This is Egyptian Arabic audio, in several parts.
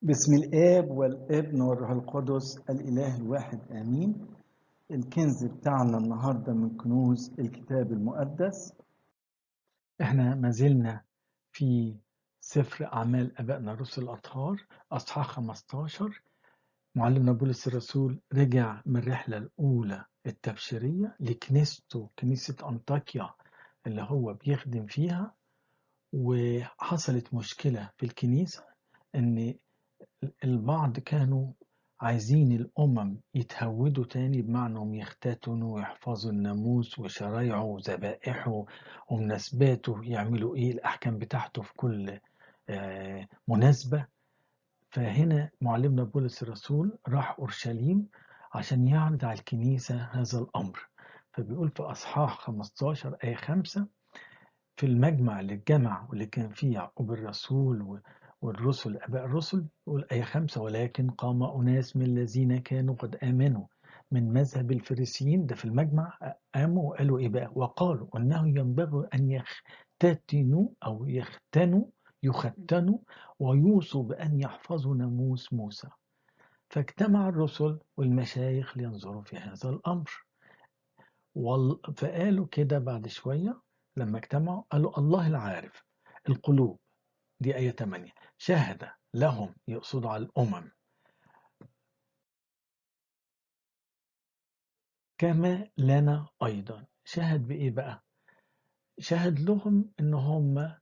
بسم الآب والابن والروح القدس الإله الواحد آمين الكنز بتاعنا النهاردة من كنوز الكتاب المقدس احنا ما زلنا في سفر أعمال أبائنا الرسل الأطهار أصحاح 15 معلمنا بولس الرسول رجع من الرحلة الأولى التبشيرية لكنيسته كنيسة أنطاكيا اللي هو بيخدم فيها وحصلت مشكلة في الكنيسة إن البعض كانوا عايزين الأمم يتهودوا تاني بمعنى انهم يختتنوا ويحفظوا الناموس وشرايعه وذبائحه ومناسباته يعملوا ايه الأحكام بتاعته في كل آه، مناسبة فهنا معلمنا بولس الرسول راح أورشليم عشان يعرض على الكنيسة هذا الأمر فبيقول في أصحاح 15 آية 5 في المجمع اللي اتجمع واللي كان فيه يعقوب الرسول و- والرسل أباء الرسل يقول آية خمسة ولكن قام أناس من الذين كانوا قد آمنوا من مذهب الفريسيين ده في المجمع قاموا وقالوا إيه بقى وقالوا أنه ينبغي أن يختتنوا أو يختنوا يختنوا ويوصوا بأن يحفظوا ناموس موسى فاجتمع الرسل والمشايخ لينظروا في هذا الأمر وال- فقالوا كده بعد شوية لما اجتمعوا قالوا الله العارف القلوب دي آية 8 شهد لهم يقصد على الأمم كما لنا أيضا شهد بإيه بقى شهد لهم إن هم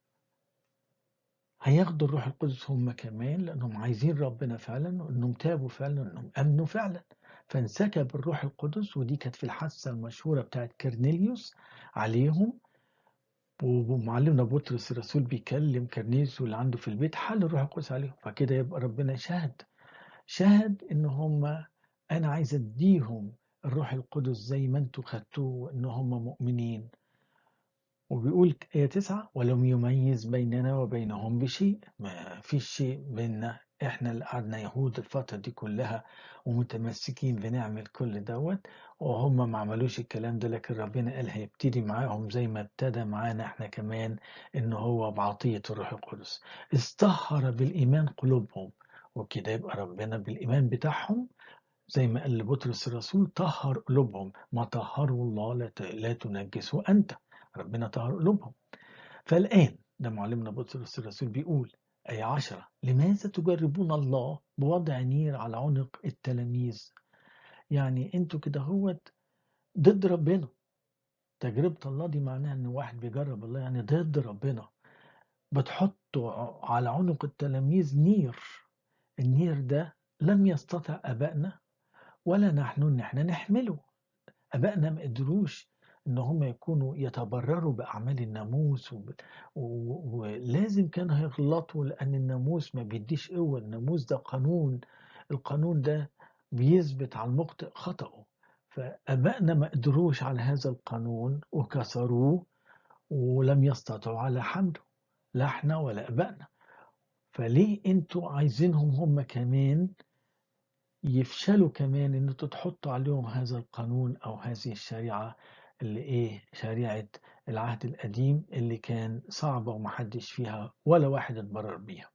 هياخدوا الروح القدس هم كمان لأنهم عايزين ربنا فعلا وإنهم تابوا فعلا وإنهم أمنوا فعلا فانسكب الروح القدس ودي كانت في الحادثة المشهورة بتاعت كرنيليوس عليهم ومعلمنا بطرس الرسول بيكلم كرنيليوس اللي عنده في البيت حل الروح القدس عليهم فكده يبقى ربنا شهد شهد ان هم انا عايز اديهم الروح القدس زي ما انتوا خدتوه ان هم مؤمنين وبيقول آية تسعة ولم يميز بيننا وبينهم بشيء ما فيش شيء بيننا احنا اللي قعدنا يهود الفترة دي كلها ومتمسكين بنعمل كل دوت وهم ما عملوش الكلام ده لكن ربنا قال هيبتدي معاهم زي ما ابتدى معانا احنا كمان ان هو بعطية الروح القدس استهر بالإيمان قلوبهم وكده يبقى ربنا بالإيمان بتاعهم زي ما قال لبطرس الرسول طهر قلوبهم ما طهروا الله لا ت- لا تنجسوا أنت ربنا طهر قلوبهم فالآن ده معلمنا بطرس الرسول بيقول آية عشرة لماذا تجربون الله بوضع نير على عنق التلاميذ يعني انتوا كده هوت ضد ربنا تجربة الله دي معناها ان واحد بيجرب الله يعني ضد ربنا بتحطوا ع- على عنق التلاميذ نير النير ده لم يستطع أبائنا ولا نحن ان احنا نحمله ابائنا ما قدروش ان هم يكونوا يتبرروا باعمال الناموس وب- و- ولازم كانوا هيغلطوا لان الناموس ما بيديش قوه الناموس ده قانون القانون ده بيثبت على المخطئ خطأه فابائنا ما قدروش على هذا القانون وكسروه ولم يستطيعوا على حمله لا احنا ولا ابائنا فليه انتوا عايزينهم هم كمان يفشلوا كمان ان انتوا تحطوا عليهم هذا القانون او هذه الشريعة اللي ايه شريعة العهد القديم اللي كان صعبة ومحدش فيها ولا واحد اتبرر بيها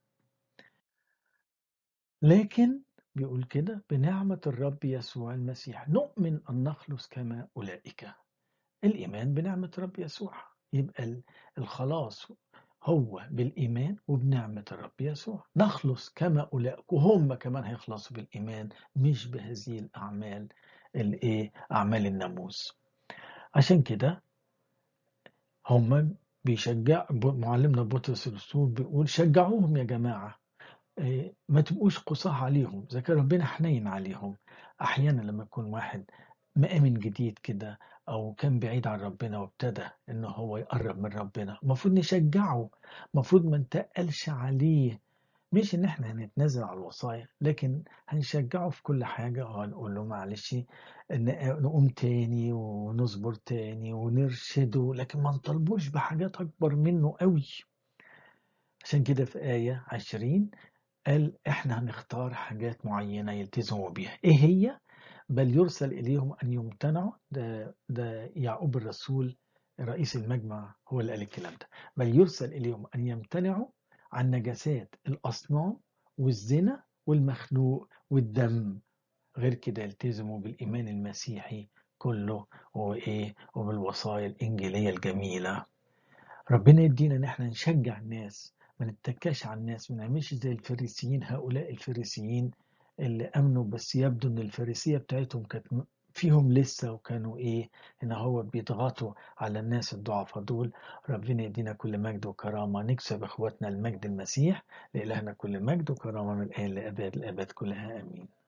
لكن بيقول كده بنعمة الرب يسوع المسيح نؤمن أن نخلص كما أولئك الإيمان بنعمة رب يسوع يبقى ال- الخلاص هو بالإيمان وبنعمة الرب يسوع نخلص كما أولئك وهم كمان هيخلصوا بالإيمان مش بهذه الأعمال الإيه أعمال الناموس عشان كده هم بيشجع معلمنا بطرس الرسول بيقول شجعوهم يا جماعة إيه، ما تبقوش قصاه عليهم زي كان ربنا حنين عليهم احيانا لما يكون واحد مؤمن جديد كده او كان بعيد عن ربنا وابتدى ان هو يقرب من ربنا المفروض نشجعه المفروض ما نتقلش عليه مش ان احنا هنتنازل على الوصايا لكن هنشجعه في كل حاجة وهنقول له معلش ن- نقوم تاني ونصبر تاني ونرشده لكن ما نطلبوش بحاجات اكبر منه قوي عشان كده في آية 20 قال احنا هنختار حاجات معينة يلتزموا بيها ايه هي بل يرسل اليهم ان يمتنعوا ده ده يعقوب الرسول رئيس المجمع هو اللي قال الكلام ده بل يرسل اليهم ان يمتنعوا عن نجاسات الاصنام والزنا والمخنوق والدم غير كده يلتزموا بالإيمان المسيحي كله وإيه وبالوصايا الإنجيلية الجميلة ربنا يدينا إن إحنا نشجع الناس ما نتكاش على الناس ما نعملش زي الفريسيين هؤلاء الفريسيين اللي امنوا بس يبدو ان الفريسيه بتاعتهم كانت فيهم لسه وكانوا ايه ان هو بيضغطوا على الناس الضعفاء دول ربنا يدينا كل مجد وكرامه نكسب اخواتنا المجد المسيح لالهنا كل مجد وكرامه من الان لاباد الاباد كلها امين